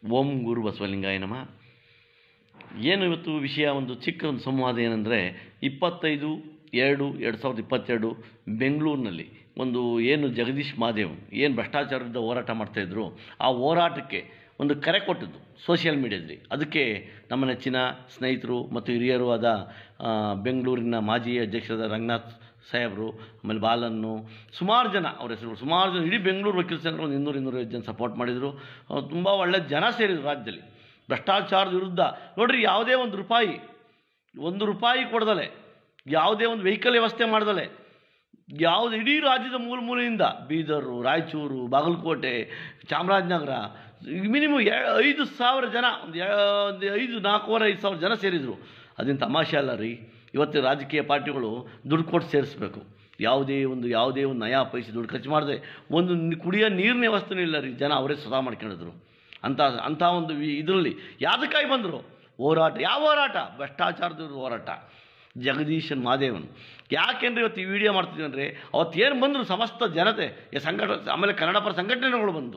ಓಂ ಗುರು ಬಸವಲಿಂಗಾಯ ನಮಃ ಏನು ಇವತ್ತು ವಿಷಯ ಒಂದು ಚಿಕ್ಕ ಒಂದು ಸಂವಾದ ಏನಂದರೆ ಇಪ್ಪತ್ತೈದು ಎರಡು ಎರಡು ಸಾವಿರದ ಇಪ್ಪತ್ತೆರಡು ಬೆಂಗಳೂರಿನಲ್ಲಿ ಒಂದು ಏನು ಜಗದೀಶ್ ಮಹಾದೇವ್ ಏನು ಭ್ರಷ್ಟಾಚಾರದ ಹೋರಾಟ ಮಾಡ್ತಾಯಿದ್ರು ಆ ಹೋರಾಟಕ್ಕೆ ಒಂದು ಕರೆ ಕೊಟ್ಟದ್ದು ಸೋಷಿಯಲ್ ಮೀಡಿಯಾದಲ್ಲಿ ಅದಕ್ಕೆ ನಮ್ಮ ನೆಚ್ಚಿನ ಸ್ನೇಹಿತರು ಮತ್ತು ಹಿರಿಯರು ಆದ ಆ, ಬೆಂಗಳೂರಿನ ಮಾಜಿ ಅಧ್ಯಕ್ಷರಾದ ರಂಗನಾಥ್ ಸಾಹೇಬರು ಆಮೇಲೆ ಬಾಲನ್ನು ಸುಮಾರು ಜನ ಅವ್ರ ಹೆಸರು ಸುಮಾರು ಜನ ಇಡೀ ಬೆಂಗಳೂರು ವಕೀಲ ಸಂಘ ಒಂದು ಇನ್ನೂರು ಇನ್ನೂರೈವತ್ತು ಜನ ಸಪೋರ್ಟ್ ಮಾಡಿದರು ತುಂಬ ಒಳ್ಳೆ ಜನ ಸೇರಿದ್ರು ರಾಜ್ಯದಲ್ಲಿ ಭ್ರಷ್ಟಾಚಾರದ ವಿರುದ್ಧ ನೋಡ್ರಿ ಯಾವುದೇ ಒಂದು ರೂಪಾಯಿ ಒಂದು ರೂಪಾಯಿ ಕೊಡ್ದಲೆ ಯಾವುದೇ ಒಂದು ವೆಹಿಕಲ್ ವ್ಯವಸ್ಥೆ ಮಾಡ್ದಲೆ ಯಾವುದು ಇಡೀ ರಾಜ್ಯದ ಮೂಲ ಮೂಲೆಯಿಂದ ಬೀದರು ರಾಯಚೂರು ಬಾಗಲಕೋಟೆ ಚಾಮರಾಜನಗರ ಮಿನಿಮಮ್ ಐದು ಸಾವಿರ ಜನ ಒಂದು ಎ- ಒಂದು ಐದು ನಾಲ್ಕೂವರೆ ಐದು ಸಾವಿರ ಜನ ಸೇರಿದರು ಅದೇನು ತಮಾಷೆ ಅಲ್ಲ ರೀ ಇವತ್ತು ರಾಜಕೀಯ ಪಾರ್ಟಿಗಳು ದುಡ್ಡು ಕೊಟ್ಟು ಸೇರಿಸ್ಬೇಕು ಯಾವುದೇ ಒಂದು ಯಾವುದೇ ಒಂದು ನಯಾ ಪೈಸೆ ದುಡ್ಡು ಖರ್ಚು ಮಾಡದೆ ಒಂದು ನಿ- ಕುಡಿಯೋ ನೀರಿನ ವ್ಯವಸ್ಥೆನೂ ಇಲ್ಲ ರೀ ಜನ ಅವರೇ ಸ್ವತಃ ಮಾಡ್ಕೊಂಡಿದ್ರು ಅಂಥ ಅಂಥ ಒಂದು ಇದರಲ್ಲಿ ಯಾವುದಕ್ಕಾಗಿ ಬಂದರು ಹೋರಾಟ ಯಾವ ಹೋರಾಟ ಭ್ರಷ್ಟಾಚಾರದ ವಿರುದ್ಧ ಹೋರಾಟ ಜಗದೀಶನ್ ಮಾದೇವನ್ ಯಾಕೆಂದ್ರೆ ಇವತ್ತು ಈ ವಿಡಿಯೋ ಮಾಡ್ತಿದ್ವಿ ಅಂದರೆ ಅವತ್ತು ಏನು ಬಂದರು ಸಮಸ್ತ ಜನತೆ ಈ ಸಂಘಟ ಆಮೇಲೆ ಕನ್ನಡ ಪರ ಸಂಘಟನೆಗಳು ಬಂದು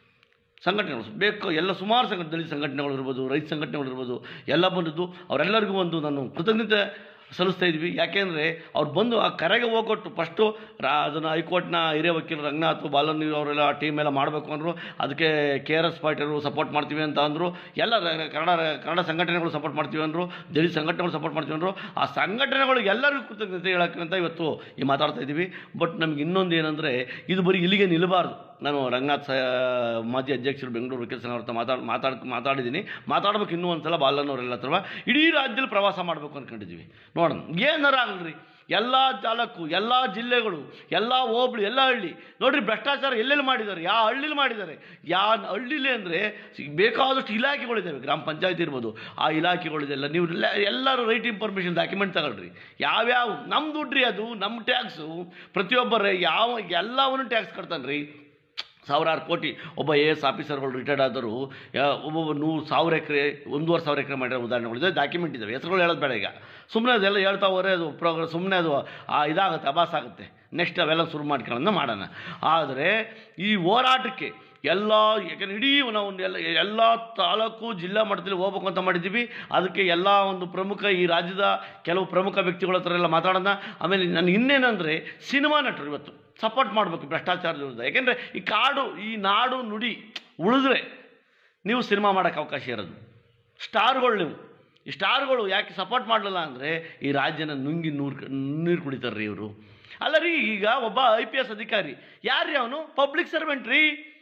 ಸಂಘಟನೆಗಳು ಬೇಕು ಎಲ್ಲ ಸುಮಾರು ಸಂಘಟನೆ ದಲಿತ ಸಂಘಟನೆಗಳು ಇರ್ಬೋದು ರೈತ ಸಂಘಟನೆಗಳು ಇರ್ಬೋದು ಎಲ್ಲ ಬಂದದ್ದು ಅವರೆಲ್ಲರಿಗೂ ಒಂದು ನಾನು ಕೃತಜ್ಞತೆ ಸಲ್ಲಿಸ್ತಾ ಇದ್ವಿ ಯಾಕೆಂದರೆ ಅವ್ರು ಬಂದು ಆ ಕರೆಗೆ ಹೋಗೊಟ್ಟು ಫಸ್ಟು ರಾ ಅದನ್ನು ಹೈಕೋರ್ಟ್ನ ಹಿರಿಯ ವಕೀಲರು ರಂಗನಾಥ್ ಬಾಲನ್ ಅವರೆಲ್ಲ ಟೀಮ್ ಎಲ್ಲ ಮಾಡಬೇಕು ಅಂದರು ಅದಕ್ಕೆ ಕೆ ಆರ್ ಎಸ್ ಪಾರ್ಟಿಯವರು ಸಪೋರ್ಟ್ ಮಾಡ್ತೀವಿ ಅಂತ ಅಂದರು ಎಲ್ಲ ರ- ಕನ್ನಡ ಕನ್ನಡ ಸಂಘಟನೆಗಳು ಸಪೋರ್ಟ್ ಮಾಡ್ತೀವಿ ಅಂದರು ದಲಿತ ಸಂಘಟನೆಗಳು ಸಪೋರ್ಟ್ ಮಾಡ್ತೀವಿ ಅಂದರು ಆ ಸಂಘಟನೆಗಳಿಗೆ ಎಲ್ಲರಿಗೂ ಕೃತಜ್ಞತೆ ಹೇಳೋಕ್ಕೆ ಅಂತ ಇವತ್ತು ಈ ಮಾತಾಡ್ತಾ ಇದ್ದೀವಿ ಬಟ್ ನಮ್ಗೆ ಇನ್ನೊಂದು ಏನಂದರೆ ಇದು ಬರೀ ಇಲ್ಲಿಗೆ ನಿಲ್ಲಬಾರ್ದು ನಾನು ರಂಗನಾಥ್ ಸ ಮಾಜಿ ಅಧ್ಯಕ್ಷರು ಬೆಂಗಳೂರು ವಕೀಲ ಸಂಘ ಅವ್ರ ಮಾತಾಡ್ ಮಾತಾಡ್ ಮಾತಾಡಿದ್ದೀನಿ ಮಾತಾಡ್ಬೇಕು ಇನ್ನೂ ಒಂದು ಸಲ ಬಾಲನವರೆಲ್ಲ ಹತ್ರ ಇಡೀ ರಾಜ್ಯದಲ್ಲಿ ಪ್ರವಾಸ ಮಾಡಬೇಕು ಅಂದ್ಕೊಂಡಿದ್ದೀವಿ ನೋಡೋಣ ಏನಾರ ಆಗಲ್ರಿ ಎಲ್ಲ ತಾಲೂಕು ಎಲ್ಲ ಜಿಲ್ಲೆಗಳು ಎಲ್ಲ ಹೋಬಳಿ ಎಲ್ಲ ಹಳ್ಳಿ ನೋಡ್ರಿ ಭ್ರಷ್ಟಾಚಾರ ಎಲ್ಲೆಲ್ಲಿ ಮಾಡಿದ್ದಾರೆ ಯಾವ ಹಳ್ಳಿಲಿ ಮಾಡಿದ್ದಾರೆ ಯಾವ ಹಳ್ಳಿಲಿ ಅಂದರೆ ಬೇಕಾದಷ್ಟು ಇಲಾಖೆಗಳಿದ್ದಾವೆ ಗ್ರಾಮ ಪಂಚಾಯತ್ ಇರ್ಬೋದು ಆ ಇಲಾಖೆಗಳಿದೆಲ್ಲ ನೀವು ಎಲ್ಲ- ಎಲ್ಲರೂ ರೈಟ್ ಇನ್ಫಾರ್ಮೇಷನ್ ಡಾಕ್ಯುಮೆಂಟ್ ತಗೊಳ್ರಿ ಯಾವ್ಯಾವ ನಮ್ಮ ದುಡ್ಡ್ರಿ ಅದು ನಮ್ಮ ಟ್ಯಾಕ್ಸು ಪ್ರತಿಯೊಬ್ಬರೇ ಯಾವ ಎಲ್ಲವನ್ನು ಟ್ಯಾಕ್ಸ್ ಕಟ್ತಾನೆ ರೀ ಸಾವಿರಾರು ಕೋಟಿ ಒಬ್ಬ ಎ ಎಸ್ ಆಫೀಸರ್ಗಳು ರಿಟೈರ್ಡ್ ಆದರು ಯಾ- ಒಬ್ಬೊಬ್ಬ ನೂರು ಸಾವಿರ ಎಕರೆ ಒಂದೂವರೆ ಸಾವಿರ ಎಕರೆ ಮಾಡಿರೋ ಉದಾಹರಣೆಗಳಿದೆ ಡಾಕ್ಯುಮೆಂಟ್ ಇದ್ದಾವೆ ಹೆಸರುಗಳು ಹೇಳೋದು ಬೇಡ ಈಗ ಸುಮ್ಮನೆ ಅದೆಲ್ಲ ಹೇಳ್ತಾ ಹೋದ್ರೆ ಅದು ಪ್ರೋಗ್ರೆಸ್ ಸುಮ್ಮನೆ ಅದು ಆ ಇದಾಗುತ್ತೆ ಅಭಾಸ ಆಗುತ್ತೆ ನೆಕ್ಸ್ಟ್ ಅವೆಲ್ಲ ಶುರು ಮಾಡ್ಕೊಳ್ಳೋಣ ಮಾಡೋಣ ಆದರೆ ಈ ಹೋರಾಟಕ್ಕೆ ಎಲ್ಲ ಯಾಕಂದ್ರೆ ಇಡೀ ನಾವು ಒಂದು ಎಲ್ಲ ಎಲ್ಲ ತಾಲೂಕು ಜಿಲ್ಲಾ ಮಟ್ಟದಲ್ಲಿ ಹೋಗ್ಬೇಕು ಅಂತ ಮಾಡಿದ್ದೀವಿ ಅದಕ್ಕೆ ಎಲ್ಲ ಒಂದು ಪ್ರಮುಖ ಈ ರಾಜ್ಯದ ಕೆಲವು ಪ್ರಮುಖ ವ್ಯಕ್ತಿಗಳ ಹತ್ರ ಎಲ್ಲ ಮಾತಾಡೋಣ ಆಮೇಲೆ ನನಗೆ ಇನ್ನೇನಂದರೆ ಸಿನಿಮಾ ನಟರು ಇವತ್ತು ಸಪೋರ್ಟ್ ಮಾಡಬೇಕು ಭ್ರಷ್ಟಾಚಾರದ ವಿರುದ್ಧ ಯಾಕೆಂದರೆ ಈ ಕಾಡು ಈ ನಾಡು ನುಡಿ ಉಳಿದ್ರೆ ನೀವು ಸಿನಿಮಾ ಮಾಡೋಕ್ಕೆ ಅವಕಾಶ ಇರೋದು ಸ್ಟಾರ್ಗಳು ನೀವು ಈ ಸ್ಟಾರ್ಗಳು ಯಾಕೆ ಸಪೋರ್ಟ್ ಮಾಡಲಿಲ್ಲ ಅಂದರೆ ಈ ರಾಜ್ಯನ ನುಂಗಿ ನೂರು ನೀರು ಕುಡಿತಾರೆ ರೀ ಇವರು ಅಲ್ಲ ರೀ ಈಗ ಒಬ್ಬ ಐ ಪಿ ಎಸ್ ಅಧಿಕಾರಿ ಯಾರ್ರೀ ಅವನು ಪಬ್ಲಿಕ್ ಸರ್ವೆಂಟ್ ರೀ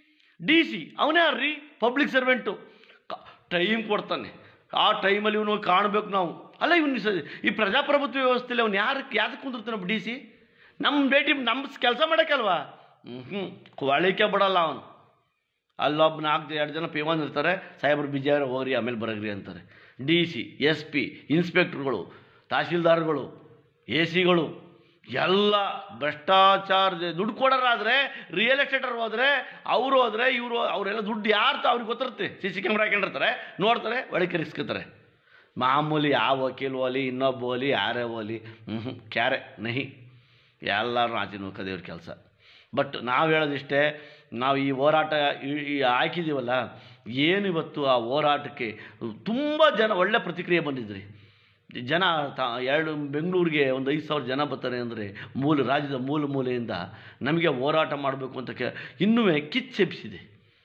ಡಿ ಸಿ ಅವನೇ ಯಾರ್ರೀ ಪಬ್ಲಿಕ್ ಸರ್ವೆಂಟು ಟೈಮ್ ಕೊಡ್ತಾನೆ ಆ ಟೈಮಲ್ಲಿ ಇವನು ಕಾಣಬೇಕು ನಾವು ಅಲ್ಲ ಇವನು ಸ ಈ ಪ್ರಜಾಪ್ರಭುತ್ವ ವ್ಯವಸ್ಥೆಯಲ್ಲಿ ಅವ್ನು ಯಾರಕ್ಕೆ ಯಾವ್ದಕ್ಕೆ ಕುಂದಿರ್ತಾನೆ ಡಿ ಸಿ ನಮ್ಮ ಭೇಟಿ ನಮ್ಮ ಕೆಲಸ ಮಾಡೋಕ್ಕಲ್ವಾ ಹ್ಞೂ ಕೊಳಿಕೆ ಬಿಡಲ್ಲ ಅವನು ಅಲ್ಲೊಬ್ಬ ನಾಲ್ಕು ಎರಡು ಜನ ಪಿ ಒನ್ ಇರ್ತಾರೆ ಸಾಹೇಬ್ರು ಬಿಜಿ ಹೋಗ್ರಿ ಆಮೇಲೆ ಬರಗ್ರಿ ಅಂತಾರೆ ಡಿ ಸಿ ಎಸ್ ಪಿ ಇನ್ಸ್ಪೆಕ್ಟ್ರುಗಳು ತಹಶೀಲ್ದಾರ್ಗಳು ಎ ಸಿಗಳು ಎಲ್ಲ ಭ್ರಷ್ಟಾಚಾರ ದುಡ್ಡು ಕೊಡೋರಾದರೆ ರಿಯಲ್ ಎಸ್ಟೇಟರ್ ಹೋದರೆ ಅವರು ಹೋದರೆ ಇವರು ಅವರೆಲ್ಲ ದುಡ್ಡು ಯಾರು ತ- ಅವ್ರಿಗೆ ಗೊತ್ತಿರುತ್ತೆ ಸಿ ಸಿ ಕ್ಯಾಮ್ರಾ ಹಾಕೊಂಡಿರ್ತಾರೆ ನೋಡ್ತಾರೆ ಒಳಗೆ ಇಸ್ಕೊತಾರೆ ಮಾಮೂಲಿ ಯಾವ ವಕೀಲ್ ಓಲಿ ಇನ್ನೊಬ್ಬ ಓಲಿ ಯಾರೇ ಓಲಿ ಹ್ಞೂ ಕ್ಯಾರೆ ನಹಿ ಎಲ್ಲರೂ ಆಚೆ ನೂಕದೇವ್ರ ಕೆಲಸ ಬಟ್ ನಾವು ಹೇಳೋದಿಷ್ಟೇ ನಾವು ಈ ಹೋರಾಟ ಈ- ಈ ಹಾಕಿದ್ದೀವಲ್ಲ ಏನು ಇವತ್ತು ಆ ಹೋರಾಟಕ್ಕೆ ತುಂಬ ಜನ ಒಳ್ಳೆ ಪ್ರತಿಕ್ರಿಯೆ ಬಂದಿದ್ರಿ ಜನ ತ ಎರಡು ಬೆಂಗಳೂರಿಗೆ ಒಂದು ಐದು ಸಾವಿರ ಜನ ಬರ್ತಾರೆ ಅಂದರೆ ಮೂಲ ರಾಜ್ಯದ ಮೂಲ ಮೂಲೆಯಿಂದ ನಮಗೆ ಹೋರಾಟ ಮಾಡಬೇಕು ಅಂತ ಕೆ ಇನ್ನೂ ಕಿಚ್ಚೆಬ್ಸಿದೆ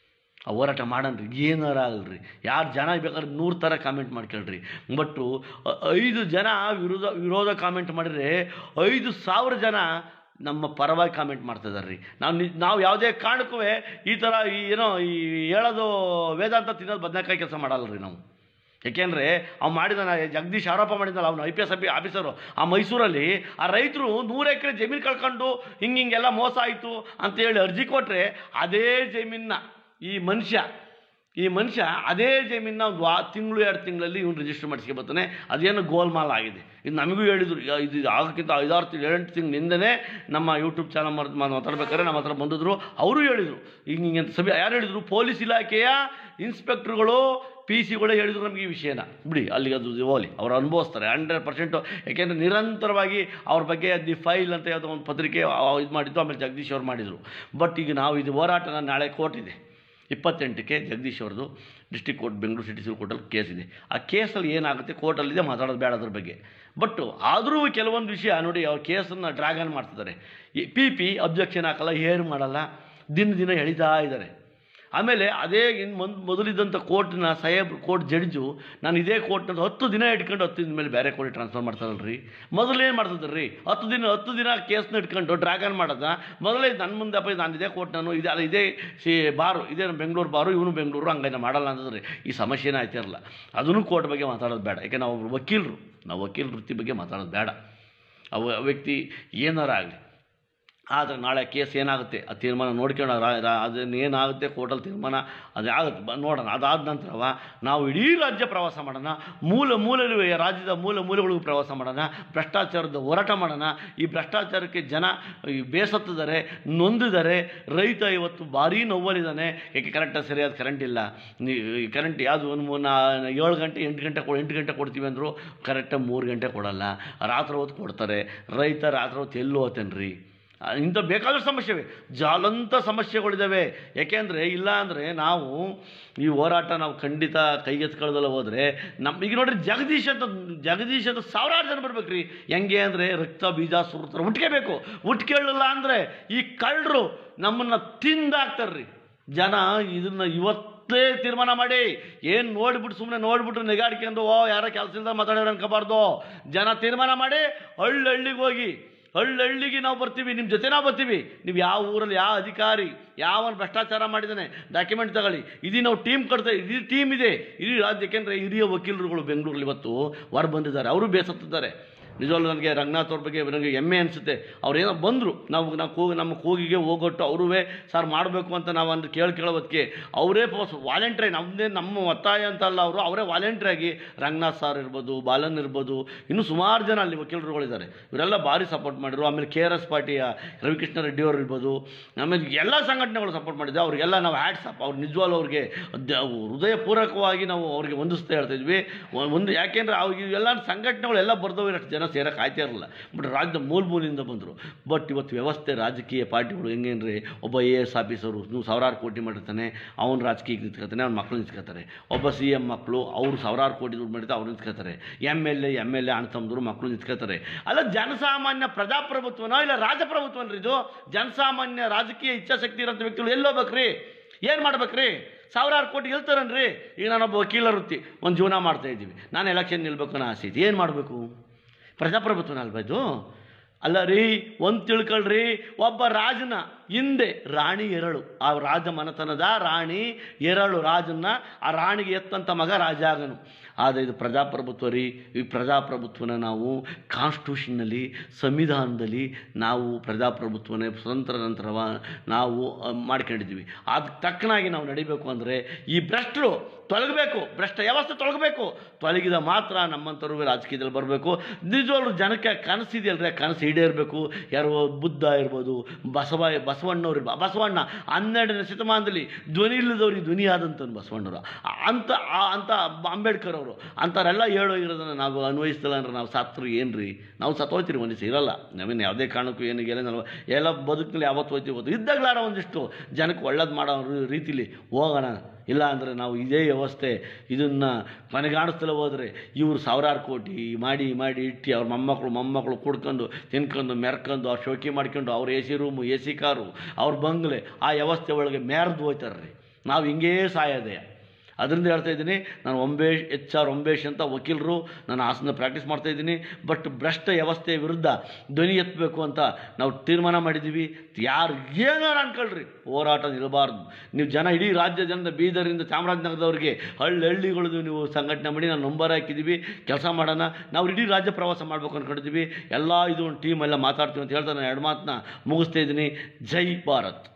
ಆ ಹೋರಾಟ ಮಾಡನ್ರಿ ಏನಾರ ಆಗಲ್ರಿ ಯಾರು ಜನ ಬೇಕಾದ್ರೆ ನೂರು ಥರ ಕಾಮೆಂಟ್ ಮಾಡ್ಕೊಳ್ರಿ ಬಟ್ಟು ಅ- ಐದು ಜನ ವಿರೋಧ ವಿರೋಧ ಕಾಮೆಂಟ್ ಮಾಡಿದರೆ ಐದು ಸಾವಿರ ಜನ ನಮ್ಮ ಪರವಾಗಿ ಕಾಮೆಂಟ್ ಮಾಡ್ತಿದ್ದಾರೆ ರೀ ನಾವು ನಿ ನಾವು ಯಾವುದೇ ಕಾರಣಕ್ಕೂ ಈ ಥರ ಈ ಏನೋ ಈ ಹೇಳೋದು ವೇದಾಂತ ತಿನ್ನೋದು ಬದನೆಕಾಯಿ ಕೆಲಸ ಮಾಡಲ್ಲ ರೀ ನಾವು ಯಾಕೆಂದರೆ ಅವ್ನು ಮಾಡಿದಾನ ಜಗದೀಶ್ ಆರೋಪ ಮಾಡಿದ್ನಲ್ಲ ಅವನು ಐ ಪಿ ಎಸ್ ಆಫೀಸರು ಆ ಮೈಸೂರಲ್ಲಿ ಆ ರೈತರು ನೂರು ಎಕರೆ ಜಮೀನು ಕಳ್ಕೊಂಡು ಹಿಂಗೆ ಹಿಂಗೆಲ್ಲ ಮೋಸ ಆಯಿತು ಅಂತೇಳಿ ಅರ್ಜಿ ಕೊಟ್ಟರೆ ಅದೇ ಜಮೀನನ್ನ ಈ ಮನುಷ್ಯ ಈ ಮನುಷ್ಯ ಅದೇ ಜಮೀನನ್ನ ಒಂದು ವಾ ತಿಂಗಳು ಎರಡು ತಿಂಗಳಲ್ಲಿ ಇವ್ನು ರಿಜಿಸ್ಟರ್ ಮಾಡಿಸ್ಕೆ ಬರ್ತಾನೆ ಅದೇನು ಗೋಲ್ಮಾಲ್ ಆಗಿದೆ ಇದು ನಮಗೂ ಹೇಳಿದರು ಯಾ- ಇದು ಆಗೋಕ್ಕಿಂತ ಐದಾರು ತಿಂಗಳು ಎಂಟು ತಿಂಗಳಿಂದನೇ ನಮ್ಮ ಯೂಟ್ಯೂಬ್ ಚಾನಲ್ ಮಾಡಿ ಮಾತಾಡ್ಬೇಕಾದ್ರೆ ನಮ್ಮ ಹತ್ರ ಬಂದಿದ್ರು ಅವರು ಹೇಳಿದರು ಹಿಂಗೆ ಹಿಂಗೆ ಅಂತ ಸಭೆ ಯಾರು ಹೇಳಿದರು ಪೊಲೀಸ್ ಇಲಾಖೆಯ ಇನ್ಸ್ಪೆಕ್ಟ್ರುಗಳು ಪಿ ಸಿಗಳೇ ಹೇಳಿದ್ರು ನಮಗೆ ಈ ವಿಷಯನ ಬಿಡಿ ಅಲ್ಲಿಗೆ ಅದು ಹೋಲಿ ಅವ್ರು ಅನುಭವಿಸ್ತಾರೆ ಹಂಡ್ರೆಡ್ ಪರ್ಸೆಂಟು ಯಾಕೆಂದರೆ ನಿರಂತರವಾಗಿ ಅವ್ರ ಬಗ್ಗೆ ದಿ ಫೈಲ್ ಅಂತ ಯಾವುದೋ ಒಂದು ಪತ್ರಿಕೆ ಇದು ಮಾಡಿದ್ದು ಆಮೇಲೆ ಜಗದೀಶ್ ಅವ್ರು ಮಾಡಿದರು ಬಟ್ ಈಗ ನಾವು ಇದು ಹೋರಾಟನ ನಾಳೆ ಕೋರ್ಟ್ ಇದೆ ಇಪ್ಪತ್ತೆಂಟಕ್ಕೆ ಜಗದೀಶ್ ಅವ್ರದ್ದು district court Bengaluru city civil ಕೋರ್ಟಲ್ಲಿ ಕೇಸ್ ಇದೆ ಆ ಕೇಸಲ್ಲಿ ಏನಾಗುತ್ತೆ ಕೋರ್ಟಲ್ಲಿದೆ ಮಾತಾಡೋದು ಬೇಡ ಅದ್ರ ಬಗ್ಗೆ ಬಟ್ ಆದರೂ ಕೆಲವೊಂದು ವಿಷಯ ನೋಡಿ ಅವ್ರ ಕೇಸನ್ನು ಡ್ರ್ಯಾಗನ್ ಮಾಡ್ತಿದ್ದಾರೆ ಈ ಪಿ ಪಿ ಅಬ್ಜೆಕ್ಷನ್ ಹಾಕಲ್ಲ ಹೇರ್ ಮಾಡಲ್ಲ ದಿನ ದಿನ ಎಳಿತಾ ಇದ್ದಾರೆ ಆಮೇಲೆ ಅದೇ ಇನ್ನು ಮೊದ್ ಮೊದಲಿದ್ದಂಥ ಕೋರ್ಟ್ನ ಸಾಹೇಬ್ ಕೋರ್ಟ್ ಜಡ್ಜು ನಾನು ಇದೇ ಕೋರ್ಟ್ನಲ್ಲಿ ಹತ್ತು ದಿನ ಇಟ್ಕೊಂಡು ಹತ್ತು ದಿನ ಮೇಲೆ ಬೇರೆ ಕೋರ್ಟ್ ಟ್ರಾನ್ಸ್ಫರ್ ಮಾಡ್ತಾರಲ್ರಿ ಮೊದಲು ಏನು ಮಾಡ್ತಿದ್ರು ರೀ ಹತ್ತು ದಿನ ಹತ್ತು ದಿನ ಕೇಸ್ನ ಇಟ್ಕೊಂಡು ಡ್ರ್ಯಾಗನ್ ಮಾಡೋದ ಮೊದಲೇ ನನ್ನ ಮುಂದೆ ಅಪ್ಪ ನಾನು ಇದೇ ಕೋರ್ಟ್ ನಾನು ಇದೇ ಅಲ್ಲ ಇದೇ ಸಿ ಬಾರು ಇದೇ ಬೆಂಗಳೂರು ಬಾರು ಇವನು ಬೆಂಗಳೂರು ಹಂಗೆ ಮಾಡಲ್ಲ ಅಂತಂದ್ರೆ ಈ ಸಮಸ್ಯೆನೇ ಆಯ್ತಿರಲ್ಲ ಅದನ್ನು ಕೋರ್ಟ್ ಬಗ್ಗೆ ಮಾತಾಡೋದು ಬೇಡ ಯಾಕೆ ನಾವು ಒಬ್ರು ವಕೀಲರು ನಾವು ವಕೀಲ ವೃತ್ತಿ ಬಗ್ಗೆ ಮಾತಾಡೋದು ಬೇಡ ಅವ ವ್ಯಕ್ತಿ ಏನಾರ ಆಗಲಿ ಆದರೆ ನಾಳೆ ಕೇಸ್ ಏನಾಗುತ್ತೆ ಆ ತೀರ್ಮಾನ ನೋಡ್ಕೊಂಡು ರಾ- ರಾ- ಅದನ್ನ ಏನಾಗುತ್ತೆ ಕೋರ್ಟಲ್ಲಿ ತೀರ್ಮಾನ ಅದು ಆಗುತ್ತೆ ಬ- ನೋಡೋಣ ಅದಾದ ನಂತರವ ನಾವು ಇಡೀ ರಾಜ್ಯ ಪ್ರವಾಸ ಮಾಡೋಣ ಮೂಲ ಮೂಲಗಳು ರಾಜ್ಯದ ಮೂಲ ಮೂಲೆಗಳಿಗೂ ಪ್ರವಾಸ ಮಾಡೋಣ ಭ್ರಷ್ಟಾಚಾರದ ಹೋರಾಟ ಮಾಡೋಣ ಈ ಭ್ರಷ್ಟಾಚಾರಕ್ಕೆ ಜನ ಈ ಬೇಸತ್ತಿದ್ದಾರೆ ನೊಂದಿದ್ದಾರೆ ರೈತ ಇವತ್ತು ಭಾರೀ ನೋವಲ್ಲಿದ್ದಾನೆ ಏಕೆ ಕರೆಕ್ಟಾಗಿ ಸರಿಯಾದ ಕರೆಂಟ್ ಇಲ್ಲ ನೀ ಕರೆಂಟ್ ಯಾವುದು ಒಂದು ಮೂರು ನಾ ಏಳು ಗಂಟೆ ಎಂಟು ಗಂಟೆ ಕೊ ಎಂಟು ಗಂಟೆ ಕೊಡ್ತೀವಿ ಅಂದರು ಕರೆಕ್ಟಾಗಿ ಮೂರು ಗಂಟೆ ಕೊಡಲ್ಲ ರಾತ್ರಿ ಹೊತ್ತು ಕೊಡ್ತಾರೆ ರೈತ ರಾತ್ರಿ ಹೊತ್ತು ಎಲ್ಲಿ ಹೋಗ್ತೇನೆ ಆ, ಇಂಥ ಬೇಕಾದಷ್ಟು ಸಮಸ್ಯೆವೆ ಜಾಲಂತ ಸಮಸ್ಯೆಗಳಿದ್ದಾವೆ ಯಾಕೆಂದರೆ ಇಲ್ಲ ಅಂದರೆ ನಾವು ಈ ಹೋರಾಟ ನಾವು ಖಂಡಿತ ಕೈಗೆತ್ಕೊಳ್ಳೋದಲ್ಲ ಹೋದರೆ ನಮ್ಮ ಈಗ ನೋಡ್ರಿ ಜಗದೀಶ್ ಅಂತ ಜಗದೀಶ್ ಅಂತ ಸಾವಿರಾರು ಜನ ಬರ್ಬೇಕು ರೀ ಹೆಂಗೆ ಅಂದರೆ ರಕ್ತ ಬೀಜ ಸುರ್ತಾರೆ ಉಟ್ಕೋಬೇಕು ಉಟ್ಕೊಳ್ಳಿಲ್ಲ ಅಂದರೆ ಈ ಕಳ್ಳರು ನಮ್ಮನ್ನು ತಿಂದಾಕ್ತಾರೆ ರೀ ಜನ ಇದನ್ನು ಇವತ್ತೇ ತೀರ್ಮಾನ ಮಾಡಿ ಏನು ನೋಡಿಬಿಟ್ಟು ಸುಮ್ಮನೆ ನೋಡಿಬಿಟ್ಟು ನೆಗಾಡ್ಕೊಂಡು ಓ ಯಾರೋ ಕೆಲಸ ಇಲ್ದ ಮಾತಾಡೋರು ಅನ್ಕೋಬಾರ್ದು ಜನ ತೀರ್ಮಾನ ಮಾಡಿ ಹಳ್ಳಿ ಹಳ್ಳಿಗೆ ಹೋಗಿ ಹಳ್ಳಿಗೆ ನಾವು ಬರ್ತೀವಿ ನಿಮ್ಮ ಜೊತೆ ನಾವು ಬರ್ತೀವಿ ನೀವು ಯಾವ ಊರಲ್ಲಿ ಯಾವ ಅಧಿಕಾರಿ ಯಾವನ್ ಭ್ರಷ್ಟಾಚಾರ ಮಾಡಿದ್ದಾನೆ ಡಾಕ್ಯುಮೆಂಟ್ ತಗೊಳ್ಳಿ ಇದೀ ನಾವು ಟೀಮ್ ಕಟ್ತಾ ಇಡೀ ಟೀಮ್ ಇದೆ ಇಡೀ ರಾಜ್ಯ ಯಾಕೆಂದರೆ ಹಿರಿಯ ವಕೀಲರುಗಳು ಬೆಂಗಳೂರಲ್ಲಿ ಇವತ್ತು ಹೊರ ಬಂದಿದ್ದಾರೆ ಅವರು ಬೇಸತ್ತಿದ್ದಾರೆ ನಿಜವಾಗ್ಲೂ ನನಗೆ ರಂಗನಾಥ್ ಅವ್ರ ಬಗ್ಗೆ ನನಗೆ ಹೆಮ್ಮೆ ಅನಿಸುತ್ತೆ ಅವ್ರೇನೋ ಬಂದರು ನಾವು ನಾವು ಕೂಗಿ ನಮ್ಮ ಕೂಗಿಗೆ ಹೋಗೊಟ್ಟು ಅವರೂ ಸರ್ ಮಾಡಬೇಕು ಅಂತ ನಾವು ಅಂದ್ರೆ ಕೇಳಿ ಕೇಳೋದಕ್ಕೆ ಅವರೇ ಪೋಸ್ ವಾಲೆಂಟ್ರಿ ನಮ್ಮದೇ ನಮ್ಮ ಒತ್ತಾಯ ಅಂತ ಅಲ್ಲ ಅವರು ಅವರೇ ವಾಲೆಂಟ್ರಿಯಾಗಿ ರಂಗನಾಥ್ ಸರ್ ಇರ್ಬೋದು ಬಾಲನ್ ಇರ್ಬೋದು ಇನ್ನೂ ಸುಮಾರು ಜನ ಅಲ್ಲಿ ವಕೀಲರುಗಳಿದ್ದಾರೆ ಇವರೆಲ್ಲ ಭಾರಿ ಸಪೋರ್ಟ್ ಮಾಡಿದ್ರು ಆಮೇಲೆ ಕೆ ಆರ್ ಎಸ್ ಪಾರ್ಟಿಯ ರವಿಕೃಷ್ಣ ರೆಡ್ಡಿ ಅವರು ಇರ್ಬೋದು ಆಮೇಲೆ ಎಲ್ಲ ಸಂಘಟನೆಗಳು ಸಪೋರ್ಟ್ ಮಾಡಿದ್ದೆ ಅವರಿಗೆಲ್ಲ ನಾವು ಹ್ಯಾಟ್ಸ್ ಅಪ್ ಅವ್ರು ನಿಜವಾಗ್ಲೂ ಅವ್ರಿಗೆ ದ- ಹೃದಯಪೂರ್ವಕವಾಗಿ ನಾವು ಅವ್ರಿಗೆ ಹೊಂದಿಸ್ತಾ ಹೇಳ್ತಾ ಇದ್ವಿ ಒ- ಒಂದು ಯಾಕೆಂದರೆ ಅವು ಇವೆಲ್ಲ ಸಂಘಟನೆಗಳು ಎಲ್ಲ ಬರ್ದವು ಇರಷ್ಟು ಜನ ಸೇರಕ್ಕೆ ಆಯ್ತಾ ಇರಲಿಲ್ಲ ಬಟ್ ರಾಜ್ಯದ ಮೂಲ ಮೂಲಿಂದ ಬಂದರು ಬಟ್ ಇವತ್ತು ವ್ಯವಸ್ಥೆ ರಾಜಕೀಯ ಪಾರ್ಟಿಗಳು ಹೆಂಗೇನ್ರಿ ಒಬ್ಬ ಎ ಎಸ್ ಆಫೀಸರು ನೀವು ಸಾವಿರಾರು ಕೋಟಿ ಮಾಡಿರ್ತಾನೆ ಅವ್ನು ರಾಜಕೀಯಕ್ಕೆ ನಿಂತ್ಕೊತಾನೆ ಅವ್ನ ಮಕ್ಕಳು ನಿಂತ್ಕೊತಾರೆ ಒಬ್ಬ ಸಿ ಎಮ್ ಮಕ್ಕಳು ಅವರು ಸಾವಿರಾರು ಕೋಟಿ ದುಡ್ಡು ಮಾಡಿರ್ತಾರೆ ಅವ್ರು ನಿಂತ್ಕೊತಾರೆ M L A M L A ಅಣ್ಣ ತಮ್ಮದ್ರು ಮಕ್ಕಳು ನಿಂತ್ಕೊತಾರೆ ಅಲ್ಲ ಜನಸಾಮಾನ್ಯ ಪ್ರಜಾಪ್ರಭುತ್ವನೋ ಇಲ್ಲ ರಾಜಪ್ರಭುತ್ವನ್ರಿ ಇದು ಜನಸಾಮಾನ್ಯ ರಾಜಕೀಯ ಇಚ್ಛಾಶಕ್ತಿ ಇರೋಂಥ ವ್ಯಕ್ತಿಗಳು ಎಲ್ಲಿ ಹೋಗ್ಬೇಕ್ರಿ ಏನು ಮಾಡ್ಬೇಕ್ರಿ ಸಾವಿರಾರು ಕೋಟಿ ಗೆಲ್ತಾರನ್ರಿ ಈಗ ನಾನೊಬ್ಬ ವಕೀಲ ವೃತ್ತಿ ಒಂದು ಜೀವನ ಮಾಡ್ತಾ ಇದ್ದೀವಿ ನಾನು ಎಲೆಕ್ಷನ್ ನಿಲ್ಬೇಕು ಅನ್ನೋ ಆಸೆ ಐತಿ ಏನು ಮಾಡಬೇಕು ಪ್ರಜಾಪ್ರಭುತ್ವನ ಅಲ್ವಾ ಇದು ಅಲ್ಲ ರೀ ಒಂದು ತಿಳ್ಕೊಳ್ರಿ ಒಬ್ಬ ರಾಜನ ಹಿಂದೆ ರಾಣಿ ಎರಳು ಆ ರಾಜ ಮನೆತನದ ರಾಣಿ ಎರಳು ರಾಜನ್ನ ಆ ರಾಣಿಗೆ ಎತ್ತಂತ ಮಗ ರಾಜ ಆಗನು ಆದರೆ ಇದು ಪ್ರಜಾಪ್ರಭುತ್ವ ರೀ ಈ ಪ್ರಜಾಪ್ರಭುತ್ವನ ನಾವು ಕಾನ್ಸ್ಟಿಟ್ಯೂಷನ್ನಲ್ಲಿ ಸಂವಿಧಾನದಲ್ಲಿ ನಾವು ಪ್ರಜಾಪ್ರಭುತ್ವನೇ ಸ್ವತಂತ್ರ ನಂತರವ ನಾವು ಆ, ಮಾಡ್ಕೊಂಡಿದ್ದೀವಿ ಅದಕ್ಕೆ ತಕ್ಕನಾಗಿ ನಾವು ನಡಿಬೇಕು ಅಂದರೆ ಈ ಭ್ರಷ್ಟರು ತೊಲಗಬೇಕು ಭ್ರಷ್ಟ ವ್ಯವಸ್ಥೆ ತೊಲಗಬೇಕು ತೊಲಗಿದ ಮಾತ್ರ ನಮ್ಮಂಥವ್ರು ರಾಜಕೀಯದಲ್ಲಿ ಬರಬೇಕು ನಿಜವಾಗ್ಲೂ ಜನಕ್ಕೆ ಕನಸಿದೆಯಲ್ರಿ ಆ ಕನಸು ಈಡೇರಬೇಕು ಯಾರು ಬುದ್ಧ ಇರ್ಬೋದು ಬಸವ ಬಸವಣ್ಣವ್ರು ಇರ್ಬೋದು ಬಸವಣ್ಣ ಹನ್ನೆರಡನೇ ಶತಮಾನದಲ್ಲಿ ಧ್ವನಿ ಇಲ್ಲದವ್ರಿಗೆ ಧ್ವನಿ ಆದಂಥವ್ನು ಬಸವಣ್ಣವರು ಆ- ಅಂಥ ಆ- ಅಂಥ ಅಂಬೇಡ್ಕರ್ ಅವರು ಅಂಥವರೆಲ್ಲ ಹೇಳೋ ಇರೋದನ್ನು ನಾವು ಅನ್ವಯಿಸ್ತಿಲ್ಲ ಅಂದ್ರೆ ನಾವು ಸತ್ರು ಏನು ರೀ ನಾವು ಸತ್ತೋಯ್ತೀರಿ ಒಂದಿವ್ಸ ಇರಲ್ಲ ನಾವೇನು ಯಾವುದೇ ಕಾರಣಕ್ಕೂ ಏನು ಎಲ್ಲ ನಾವು ಎಲ್ಲ ಬದುಕಲ್ಲಿ ಯಾವತ್ತು ಹೋಯ್ತೀವಿ ಗೊತ್ತು ಇದ್ದಾಗಲಾರ ಒಂದಿಷ್ಟು ಜನಕ್ಕೆ ಒಳ್ಳೇದು ಮಾಡೋ ರೀ- ರೀತಿಲಿ ಹೋಗೋಣ ಇಲ್ಲ ಅಂದರೆ ನಾವು ಇದೇ ವ್ಯವಸ್ಥೆ ಇದನ್ನು ಮನೆಗಾಣಿಸ್ತಲೇ ಹೋದರೆ ಇವರು ಸಾವಿರಾರು ಕೋಟಿ ಮಾಡಿ ಮಾಡಿ ಇಟ್ಟು ಅವ್ರ ಮೊಮ್ಮಕ್ಕಳು ಮೊಮ್ಮಕ್ಕಳು ಕುಡ್ಕೊಂಡು ತಿನ್ಕೊಂಡು ಮೆರ್ಕೊಂಡು ಅವ್ರು ಶೋಕಿ ಮಾಡ್ಕೊಂಡು ಅವ್ರ A C room A C car ಅವ್ರ ಬಂಗ್ಲೆ ಆ ವ್ಯವಸ್ಥೆ ಒಳಗೆ ಮೆರೆದು ಹೋಯ್ತಾರೆ ರೀ ನಾವು ಹಿಂಗೇ ಸಾಯೋದೆ ಅದರಿಂದ ಹೇಳ್ತಾ ಇದ್ದೀನಿ ನಾನು ಒಂಬೇಶ್ ಎಚ್ ಆರ್ ಒಂಬೇಶ್ ಅಂತ ವಕೀಲರು ನಾನು ಹಾಸನ ಪ್ರಾಕ್ಟೀಸ್ ಮಾಡ್ತಾ ಇದ್ದೀನಿ ಬಟ್ ಭ್ರಷ್ಟ ವ್ಯವಸ್ಥೆ ವಿರುದ್ಧ ಧ್ವನಿ ಎತ್ತಬೇಕು ಅಂತ ನಾವು ತೀರ್ಮಾನ ಮಾಡಿದ್ದೀವಿ ಯಾರು ಏನಾರು ಅನ್ಕೊಳ್ರಿ ಹೋರಾಟ ನಿಲ್ಲಬಾರ್ದು ನೀವು ಜನ ಇಡೀ ರಾಜ್ಯ ಜನದ ಬೀದರಿಂದ ಚಾಮರಾಜನಗರದವ್ರಿಗೆ ಹಳ್ಳಿ ಹಳ್ಳಿಗಳದ್ದು ನೀವು ಸಂಘಟನೆ ಮಾಡಿ ನಾನು ನಂಬರ್ ಹಾಕಿದ್ದೀವಿ ಕೆಲಸ ಮಾಡೋಣ ನಾವು ಇಡೀ ರಾಜ್ಯ ಪ್ರವಾಸ ಮಾಡಬೇಕು ಅಂದ್ಕೊಂಡಿದ್ದೀವಿ ಎಲ್ಲ ಇದು ಒಂದು ಟೀಮ್ ಎಲ್ಲ ಮಾತಾಡ್ತೀವಿ ಅಂತ ಹೇಳ್ತಾ ನಾನು ಎರಡು ಮಾತನ್ನ ಮುಗಿಸ್ತಾ ಇದ್ದೀನಿ ಜೈ ಭಾರತ್